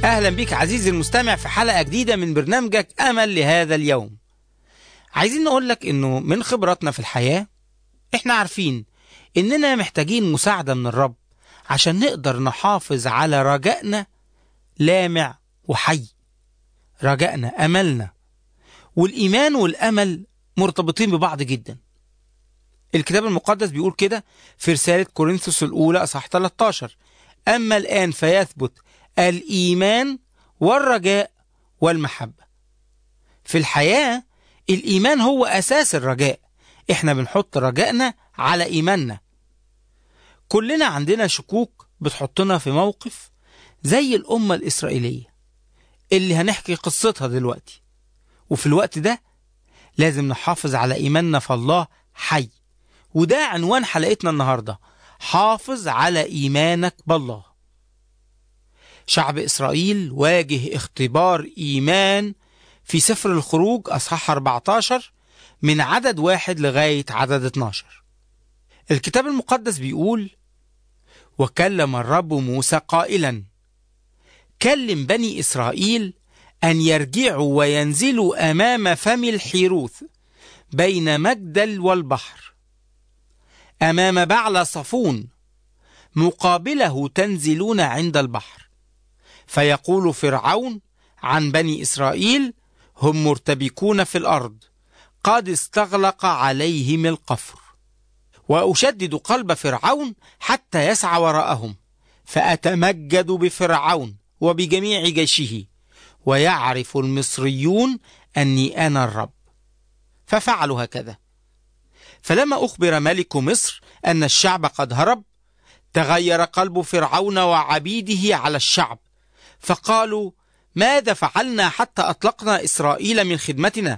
أهلا بك عزيزي المستمع في حلقة جديدة من برنامجك أمل لهذا اليوم عايزين نقول لك إنه من خبراتنا في الحياة إحنا عارفين إننا محتاجين مساعدة من الرب عشان نقدر نحافظ على رجائنا لامع وحي رجائنا أملنا والإيمان والأمل مرتبطين ببعض جدا الكتاب المقدس بيقول كده في رسالة كورنثوس الأولى أصح 13 أما الآن فيثبت الإيمان والرجاء والمحبة في الحياة الإيمان هو أساس الرجاء إحنا بنحط رجائنا على إيماننا كلنا عندنا شكوك بتحطنا في موقف زي الأمة الإسرائيلية اللي هنحكي قصتها دلوقتي وفي الوقت ده لازم نحافظ على إيماننا في الله حي وده عنوان حلقتنا النهاردة حافظ على إيمانك بالله شعب إسرائيل واجه اختبار إيمان في سفر الخروج أصحاح 14 من عدد واحد لغاية عدد 12 الكتاب المقدس بيقول وكلم الرب موسى قائلا كلم بني إسرائيل أن يرجعوا وينزلوا أمام فم الحيروث بين مجدل والبحر أمام بعل صفون مقابله تنزلون عند البحر فيقول فرعون عن بني إسرائيل هم مرتبكون في الأرض قد استغلق عليهم القفر وأشدد قلب فرعون حتى يسعى وراءهم فأتمجد بفرعون وبجميع جيشه ويعرف المصريون أني أنا الرب ففعلوا هكذا فلما أخبر ملك مصر أن الشعب قد هرب تغير قلب فرعون وعبيده على الشعب فقالوا ماذا فعلنا حتى أطلقنا إسرائيل من خدمتنا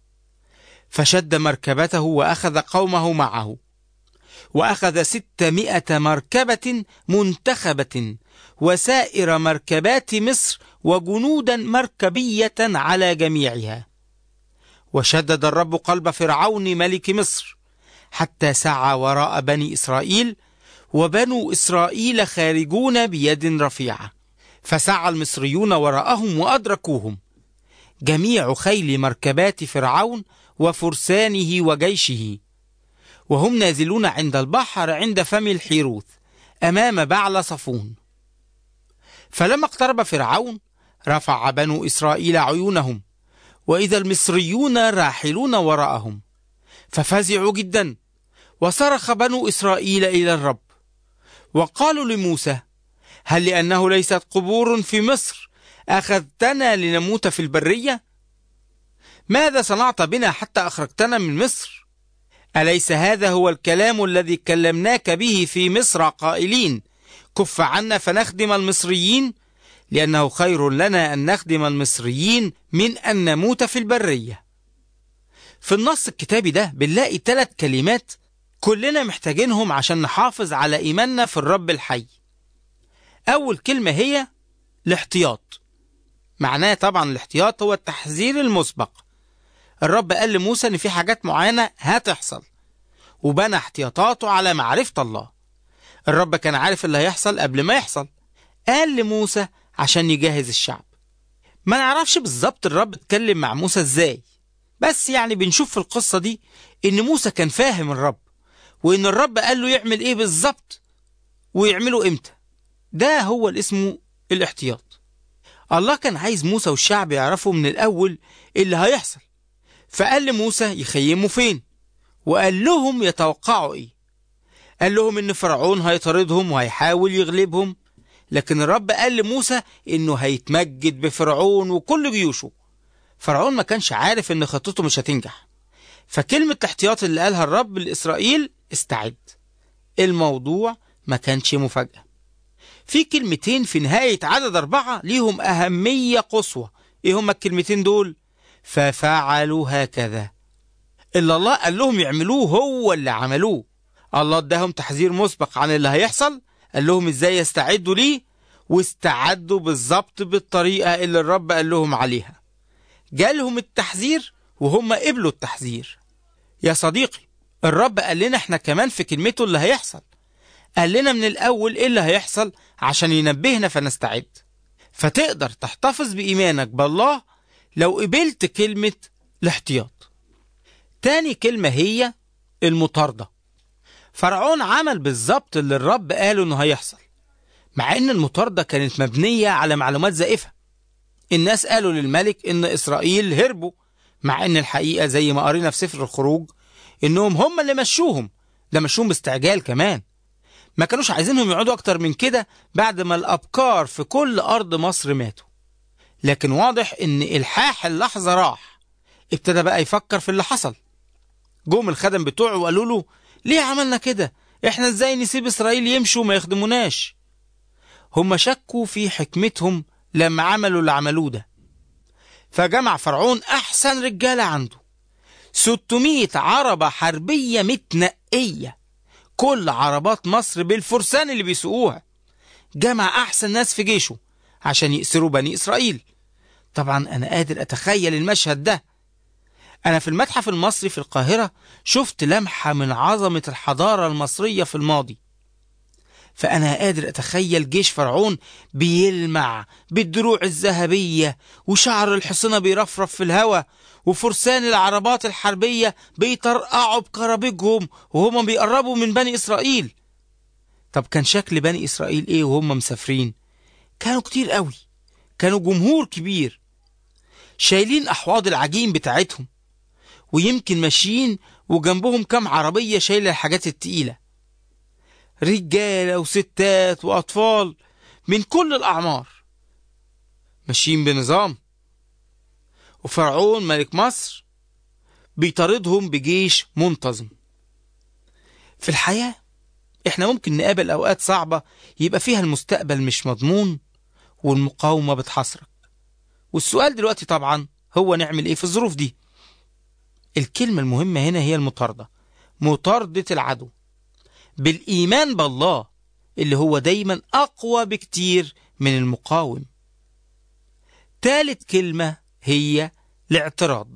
فشد مركبته وأخذ قومه معه وأخذ ستمائة مركبة منتخبة وسائر مركبات مصر وجنودا مركبية على جميعها وشدد الرب قلب فرعون ملك مصر حتى سعى وراء بني إسرائيل وبنو إسرائيل خارجون بيد رفيعة فسعى المصريون وراءهم وأدركوهم جميع خيل مركبات فرعون وفرسانه وجيشه وهم نازلون عند البحر عند فم الحيروث أمام بعل صفون فلما اقترب فرعون رفع بنو إسرائيل عيونهم وإذا المصريون راحلون وراءهم ففزعوا جدا وصرخ بنو إسرائيل إلى الرب وقالوا لموسى هل لأنه ليست قبور في مصر أخذتنا لنموت في البرية؟ ماذا صنعت بنا حتى أخرجتنا من مصر؟ أليس هذا هو الكلام الذي كلمناك به في مصر قائلين كف عنا فنخدم المصريين لأنه خير لنا أن نخدم المصريين من أن نموت في البرية في النص الكتابي ده بنلاقي ثلاث كلمات كلنا محتاجينهم عشان نحافظ على إيماننا في الرب الحي أول كلمة هي الاحتياط معناه طبعا الاحتياط هو التحذير المسبق الرب قال لموسى ان في حاجات معينة هتحصل وبنى احتياطاته على معرفة الله الرب كان عارف اللي هيحصل قبل ما يحصل قال لموسى عشان يجهز الشعب ما نعرفش بالظبط الرب اتكلم مع موسى ازاي بس يعني بنشوف في القصة دي ان موسى كان فاهم الرب وان الرب قال له يعمل ايه بالظبط ويعمله امتى ده هو اللي اسمه الاحتياط الله كان عايز موسى والشعب يعرفوا من الأول اللي هيحصل فقال لموسى يخيموا فين وقال لهم يتوقعوا ايه قال لهم ان فرعون هيطاردهم وهيحاول يغلبهم لكن الرب قال لموسى انه هيتمجد بفرعون وكل جيوشه فرعون ما كانش عارف ان خطته مش هتنجح فكلمة الاحتياط اللي قالها الرب لإسرائيل استعد الموضوع ما كانش مفاجأة في كلمتين في نهاية عدد أربعة ليهم أهمية قصوى إيه هما الكلمتين دول ففعلوا هكذا اللي الله قال لهم يعملوه هو اللي عملوه الله اداهم تحذير مسبق عن اللي هيحصل قال لهم ازاي يستعدوا ليه واستعدوا بالظبط بالطريقة اللي الرب قال لهم عليها جالهم التحذير وهم قبلوا التحذير يا صديقي الرب قال لنا احنا كمان في كلمته اللي هيحصل قال لنا من الأول ايه اللي هيحصل عشان ينبهنا فنستعد فتقدر تحتفظ بإيمانك بالله لو قبلت كلمة الاحتياط تاني كلمة هي المطاردة فرعون عمل بالظبط اللي الرب قاله انه هيحصل مع ان المطاردة كانت مبنية على معلومات زائفة الناس قالوا للملك ان اسرائيل هربوا مع ان الحقيقة زي ما قرينا في سفر الخروج انهم هم اللي مشوهم ده مشوهم باستعجال كمان ما كانوش عايزينهم يقعدوا اكتر من كده بعد ما الابكار في كل ارض مصر ماتوا لكن واضح ان الحاح اللحظة راح ابتدى بقى يفكر في اللي حصل جم الخدم بتوعه وقالوا له ليه عملنا كده احنا ازاي نسيب اسرائيل يمشوا وما يخدموناش هم شكوا في حكمتهم لما عملوا اللي عملوه ده فجمع فرعون احسن رجاله عنده 600 عربة حربية متنقية كل عربات مصر بالفرسان اللي بيسوقوها جمع احسن ناس في جيشه عشان يأسروا بني اسرائيل طبعا انا قادر اتخيل المشهد ده أنا في المتحف المصري في القاهرة شفت لمحة من عظمة الحضارة المصرية في الماضي فأنا قادر أتخيل جيش فرعون بيلمع بالدروع الذهبية وشعر الحصنة بيرفرف في الهواء وفرسان العربات الحربية بيطرقعوا بكرابيجهم وهم بيقربوا من بني إسرائيل طب كان شكل بني إسرائيل إيه وهم مسافرين كانوا كتير قوي كانوا جمهور كبير شايلين أحواض العجين بتاعتهم ويمكن ماشيين وجنبهم كام عربية شايلة الحاجات التقيلة رجالة وستات وأطفال من كل الأعمار ماشيين بنظام وفرعون ملك مصر بيطاردهم بجيش منتظم في الحياة احنا ممكن نقابل أوقات صعبة يبقى فيها المستقبل مش مضمون والمقاومة بتحصرك والسؤال دلوقتي طبعا هو نعمل ايه في الظروف دي الكلمة المهمة هنا هي المطاردة مطاردة العدو بالإيمان بالله اللي هو دايما أقوى بكتير من المقاوم تالت كلمة هي الاعتراض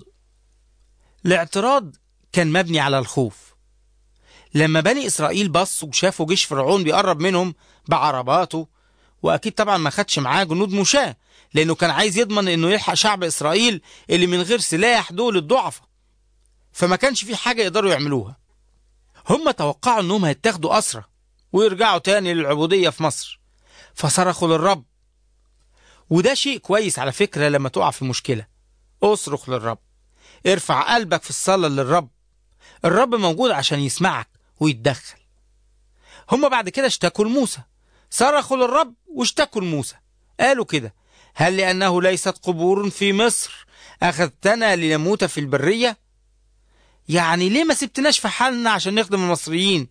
الاعتراض كان مبني على الخوف لما بني إسرائيل بصوا وشافوا جيش فرعون بيقرب منهم بعرباته وأكيد طبعا ما خدش معاه جنود مشاة لأنه كان عايز يضمن إنه يلحق شعب إسرائيل اللي من غير سلاح دول الضعفة فما كانش في حاجة يقدروا يعملوها هم توقعوا انهم هيتاخدوا أسرة ويرجعوا تاني للعبودية في مصر فصرخوا للرب وده شيء كويس على فكرة لما تقع في مشكلة اصرخ للرب ارفع قلبك في الصلاة للرب الرب موجود عشان يسمعك ويتدخل هم بعد كده اشتكوا لموسى صرخوا للرب واشتكوا لموسى قالوا كده هل لأنه ليست قبور في مصر أخذتنا لنموت في البرية يعني ليه ما سبتناش في حالنا عشان نخدم المصريين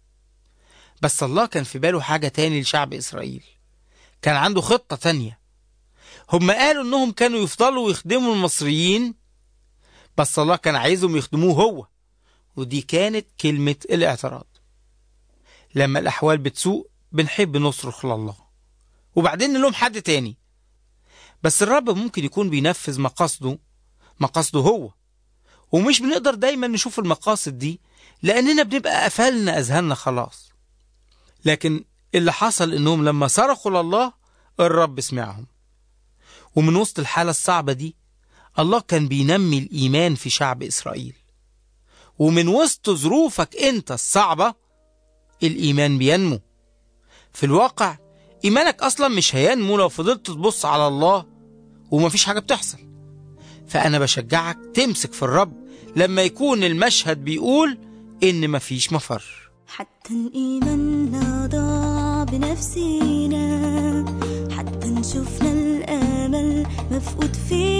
بس الله كان في باله حاجة تاني لشعب إسرائيل كان عنده خطة تانية هم قالوا إنهم كانوا يفضلوا يخدموا المصريين بس الله كان عايزهم يخدموه هو ودي كانت كلمة الاعتراض لما الأحوال بتسوء بنحب نصرخ لله وبعدين نلوم حد تاني بس الرب ممكن يكون بينفذ مقاصده مقاصده هو ومش بنقدر دايما نشوف المقاصد دي لأننا بنبقى قفلنا أذهاننا خلاص لكن اللي حصل إنهم لما صرخوا لله الرب سمعهم ومن وسط الحالة الصعبة دي الله كان بينمي الإيمان في شعب إسرائيل ومن وسط ظروفك أنت الصعبة الإيمان بينمو في الواقع إيمانك أصلا مش هينمو لو فضلت تبص على الله ومفيش حاجة بتحصل فأنا بشجعك تمسك في الرب لما يكون المشهد بيقول إن مفيش مفر حتى إيماننا ضاع بنفسينا حتى نشوفنا الأمل مفقود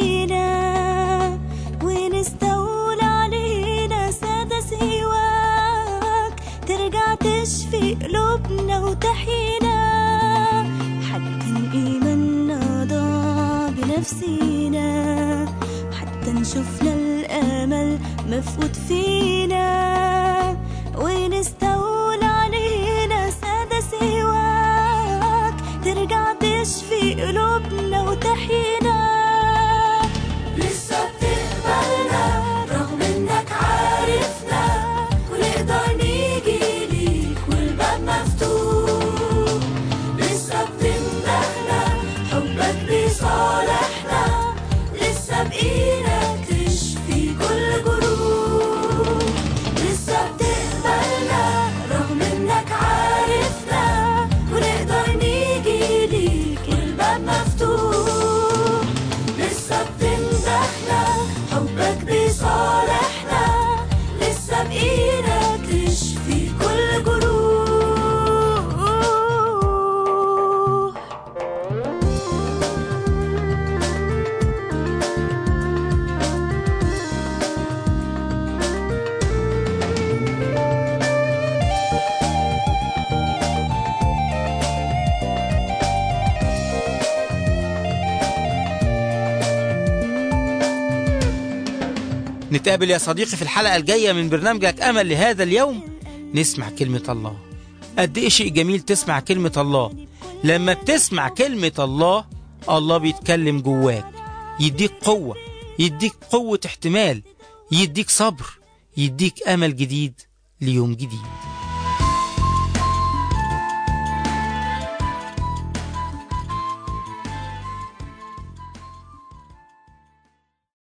فينا ونستولى علينا سادة سواك ترجع تشفي قلوبنا وتحيينا حتى إيماننا ضاع بنفسينا حتى نشوفنا الأمل مفقود فينا ونستولى علينا سادة سواك ترجع تشفي قلوبنا وتحيينا لسه بتقبلنا رغم انك عارفنا ونقدر نيجي ليك والباب مفتوح لسه بتمدحنا حبك نتقابل يا صديقي في الحلقة الجاية من برنامجك أمل لهذا اليوم نسمع كلمة الله قد إيه شيء جميل تسمع كلمة الله لما بتسمع كلمة الله الله بيتكلم جواك يديك قوة يديك قوة احتمال يديك صبر يديك أمل جديد ليوم جديد